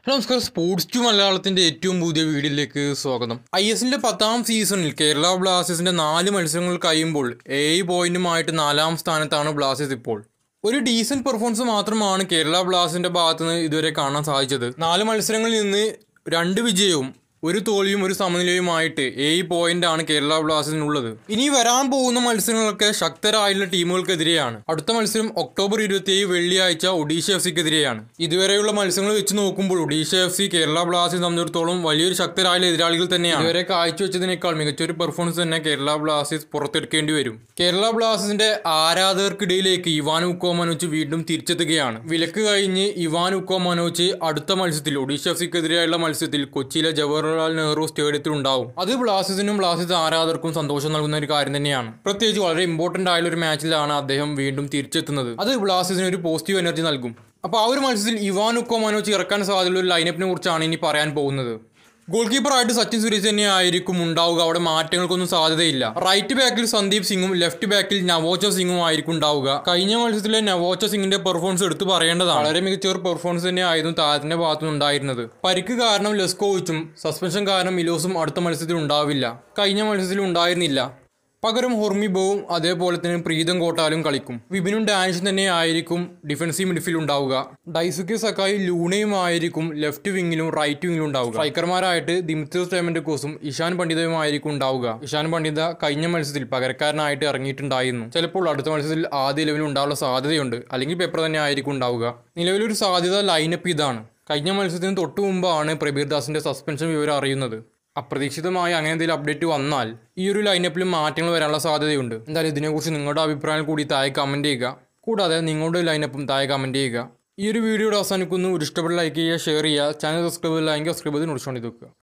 hello നമസ്കാരം sports to മലയാളത്തിന്റെ ഏറ്റവും പുതിയ വീഡിയോയിലേക്ക് സ്വാഗതം ഐ എസിന്റെ പത്താം സീസണിൽ കേരള ബ്ലാസ്റ്റേഴ്സിന്റെ നാല് മത്സരങ്ങൾ കഴിയുമ്പോൾ ഏഴ് പോയിന്റുമായിട്ട് നാലാം സ്ഥാനത്താണ് ബ്ലാസ്റ്റേഴ്സ് ഇപ്പോൾ ഒരു ഡീസന്റ് പെർഫോമൻസ് മാത്രമാണ് കേരള ബ്ലാസ്റ്റേഴ്സിന്റെ ഭാഗത്ത് നിന്ന് ഇതുവരെ കാണാൻ സാധിച്ചത് നാല് മത്സരങ്ങളിൽ നിന്ന് രണ്ട് വിജയവും ഒരു തോൽവിയും ഒരു സമനിലയുമായിട്ട് ഏഴ് പോയിന്റ് ആണ് കേരള ബ്ലാസ്റ്റേഴ്സിനുള്ളത് ഇനി വരാൻ പോകുന്ന മത്സരങ്ങളൊക്കെ ശക്തരായുള്ള ടീമുകൾക്കെതിരെയാണ് അടുത്ത മത്സരം ഒക്ടോബർ ഇരുപത്തിയേഴ് വെള്ളിയാഴ്ച ഒഡീഷ എഫ് സിക്കെതിരെയാണ് ഇതുവരെയുള്ള മത്സരങ്ങൾ വെച്ച് നോക്കുമ്പോൾ Odisha F C Kerala Blasters സംബന്ധിച്ചിടത്തോളം വലിയൊരു ശക്തരായ എതിരാളികൾ തന്നെയാണ് ഇതുവരെ കാഴ്ചവെച്ചതിനേക്കാൾ മികച്ചൊരു പെർഫോമൻസ് തന്നെ കേരള ബ്ലാസ്റ്റേഴ്സ് പുറത്തെടുക്കേണ്ടി വരും കേരള ബ്ലാസ്റ്റേഴ്സിന്റെ ആരാധകർക്കിടയിലേക്ക് ഇവാൻ ഉക്കോ മനോജ് വീണ്ടും തിരിച്ചെത്തുകയാണ് വിലക്ക് കഴിഞ്ഞ് ഇവാൻ ഉക്കോ മനോജ് അടുത്ത മത്സരത്തിൽ ഒഡീഷ എഫ് സിക്കെതിരെയുള്ള മത്സരത്തിൽ കൊച്ചിയിലെ ജവഹർലാൽ നെഹ്റു സ്റ്റേഡിയത്തിൽ ഉണ്ടാവും അത് ബ്ലാസ്റ്റേഴ്സിനും ബ്ലാസ്റ്റേഴ്സ് ആരാധകർക്കും സന്തോഷം നൽകുന്ന ഒരു കാര്യം തന്നെയാണ് പ്രത്യേകിച്ച് വളരെ ഇമ്പോർട്ടന്റ് ആയുള്ള ഒരു മാച്ചിലാണ് അദ്ദേഹം വീണ്ടും തിരിച്ചെത്തുന്നത് അത് ബ്ലാസ്റ്റേഴ്സിന് ഒരു പോസിറ്റീവ് എനർജി നൽകും അപ്പോൾ ആ ഒരു മത്സരത്തിൽ ഇവാൻ ഉക്കോ മനോജ് ഇറക്കാൻ സാധ്യതയുള്ള ഒരു ലൈനപ്പിനെ കുറിച്ചാണ് ഇനി പറയാൻ പോകുന്നത് ഗോൾ കീപ്പറായിട്ട് സച്ചിൻ സുരേഷ് തന്നെ ആയിരിക്കും ഉണ്ടാവുക അവിടെ മാറ്റങ്ങൾക്കൊന്നും സാധ്യതയില്ല റൈറ്റ് ബാക്കിൽ സന്ദീപ് സിംഗും ലെഫ്റ്റ് ബാക്കിൽ നവോച്ച സിംഗും ആയിരിക്കും ഉണ്ടാവുക കഴിഞ്ഞ മത്സരത്തിലെ നവോച്ച സിംഗിന്റെ പെർഫോമൻസ് എടുത്തു പറയേണ്ടതാണ് വളരെ മികച്ച ഒരു പെർഫോമൻസ് തന്നെ ആയിരുന്നു താരത്തിന്റെ ഭാഗത്തുനിന്ന് ഉണ്ടായിരുന്നത് പരിക്ക് കാരണം ലെസ്കോവിച്ചും സസ്പെൻഷൻ കാരണം മിലോസും അടുത്ത മത്സരത്തിൽ ഉണ്ടാവില്ല കഴിഞ്ഞ മത്സരത്തിൽ ഉണ്ടായിരുന്നില്ല പകരം ഹൊർമിബോവും അതേപോലെ തന്നെ പ്രീതം കോട്ടാലും കളിക്കും വിപിനും ഡാനിഷും തന്നെ ആയിരിക്കും ഡിഫൻസീവ് മിഡ്ഫീൽഡ് ഉണ്ടാവുക ഡൈസുക്കി സക്കായി ലൂണയും ആയിരിക്കും ലെഫ്റ്റ് വിങ്ങിലും റൈറ്റ് വിങ്ങിലും ഉണ്ടാവുക സ്ട്രൈക്കർമാരായിട്ട് ദിമിത്രി സ്റ്റേമന്റെക്കോസും ഇഷാൻ പണ്ഡിതയും ആയിരിക്കും ഉണ്ടാവുക ഇഷാൻ പണ്ഡിത കഴിഞ്ഞ മത്സരത്തിൽ പകരക്കാരനായിട്ട് ഇറങ്ങിയിട്ടുണ്ടായിരുന്നു ചിലപ്പോൾ അടുത്ത മത്സരത്തിൽ ആദ്യ ലെവലിൽ ഉണ്ടാവാനുള്ള സാധ്യതയുണ്ട് അല്ലെങ്കിൽ പേപ്പർ തന്നെ ആയിരിക്കും ഉണ്ടാവുക നിലവിലൊരു സാധ്യത ലൈനപ്പ് ഇതാണ് കഴിഞ്ഞ മത്സരത്തിന് തൊട്ടു മുമ്പാണ് പ്രബീർ ദാസിന്റെ സസ്പെൻഷൻ വിവരം അറിയുന്നത് അപ്രതീക്ഷിതമായി അങ്ങനെ എന്തെങ്കിലും അപ്ഡേറ്റ് വന്നാൽ ഈ ഒരു ലൈനപ്പിലും മാറ്റങ്ങൾ വരാനുള്ള സാധ്യതയുണ്ട് എന്തായാലും ഇതിനെക്കുറിച്ച് നിങ്ങളുടെ അഭിപ്രായം കൂടി താഴെ കമൻറ്റ് ചെയ്യുക കൂടാതെ നിങ്ങളുടെ ലൈനപ്പും താഴെ കമൻറ്റ് ചെയ്യുക ഈ ഒരു വീഡിയോയുടെ അവസാനിക്കുന്നു ഒരു ഇഷ്ടപ്പെട്ട ലൈക്ക് ചെയ്യുക ഷെയർ ചെയ്യുക ചാനൽ സബ്സ്ക്രൈബ് ചെയ്യുക സബ്സ്ക്രൈബ് ചെയ്ത് നോട്ടിഫിക്കേഷൻ വെക്കുക